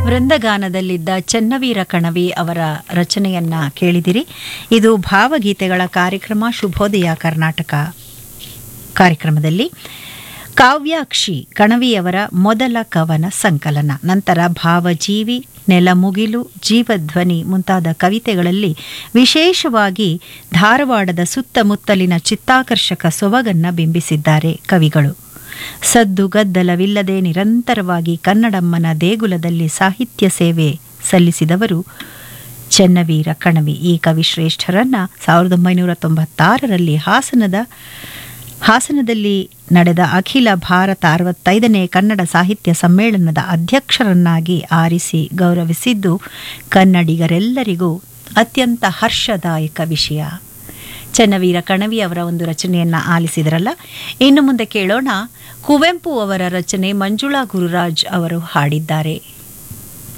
ವೃಂದಗಾನದಲ್ಲಿದ್ದ ಚೆನ್ನವೀರ ಕಣವಿ ಅವರ ರಚನೆಯನ್ನ ಕೇಳಿದಿರಿ ಇದು ಭಾವಗೀತೆಗಳ ಕಾರ್ಯಕ್ರಮ ಶುಭೋದಯ ಕರ್ನಾಟಕ ಕಾರ್ಯಕ್ರಮದಲ್ಲಿ ಕಾವ್ಯಾಕ್ಷಿ ಕಣವಿಯವರ ಮೊದಲ ಕವನ ಸಂಕಲನ ನಂತರ ಭಾವಜೀವಿ ನೆಲಮುಗಿಲು ಜೀವಧ್ವನಿ ಮುಂತಾದ ಕವಿತೆಗಳಲ್ಲಿ ವಿಶೇಷವಾಗಿ ಧಾರವಾಡದ ಸುತ್ತಮುತ್ತಲಿನ ಚಿತ್ತಾಕರ್ಷಕ ಸೊಬಗನ್ನ ಬಿಂಬಿಸಿದ್ದಾರೆ ಕವಿಗಳು ಸದ್ದು ಗದ್ದಲವಿಲ್ಲದೆ ನಿರಂತರವಾಗಿ ಕನ್ನಡಮ್ಮನ ದೇಗುಲದಲ್ಲಿ ಸಾಹಿತ್ಯ ಸೇವೆ ಸಲ್ಲಿಸಿದವರು ಚೆನ್ನವೀರ ಕಣವಿ ಈ ಕವಿಶ್ರೇಷ್ಠರನ್ನ ಸಾವಿರದ ಒಂಬೈನೂರ ತೊಂಬತ್ತಾರರಲ್ಲಿ ಹಾಸನದ ಹಾಸನದಲ್ಲಿ ನಡೆದ ಅಖಿಲ ಭಾರತ ಅರವತ್ತೈದನೇ ಕನ್ನಡ ಸಾಹಿತ್ಯ ಸಮ್ಮೇಳನದ ಅಧ್ಯಕ್ಷರನ್ನಾಗಿ ಆರಿಸಿ ಗೌರವಿಸಿದ್ದು ಕನ್ನಡಿಗರೆಲ್ಲರಿಗೂ ಅತ್ಯಂತ ಹರ್ಷದಾಯಕ ವಿಷಯ ಚೆನ್ನವೀರ ಕಣವಿ ಅವರ ಒಂದು ರಚನೆಯನ್ನ ಆಲಿಸಿದ್ರಲ್ಲ ಇನ್ನು ಮುಂದೆ ಕೇಳೋಣ ಕುವೆಂಪು ಅವರ ರಚನೆ ಮಂಜುಳಾ ಗುರುರಾಜ್ ಅವರು ಹಾಡಿದ್ದಾರೆ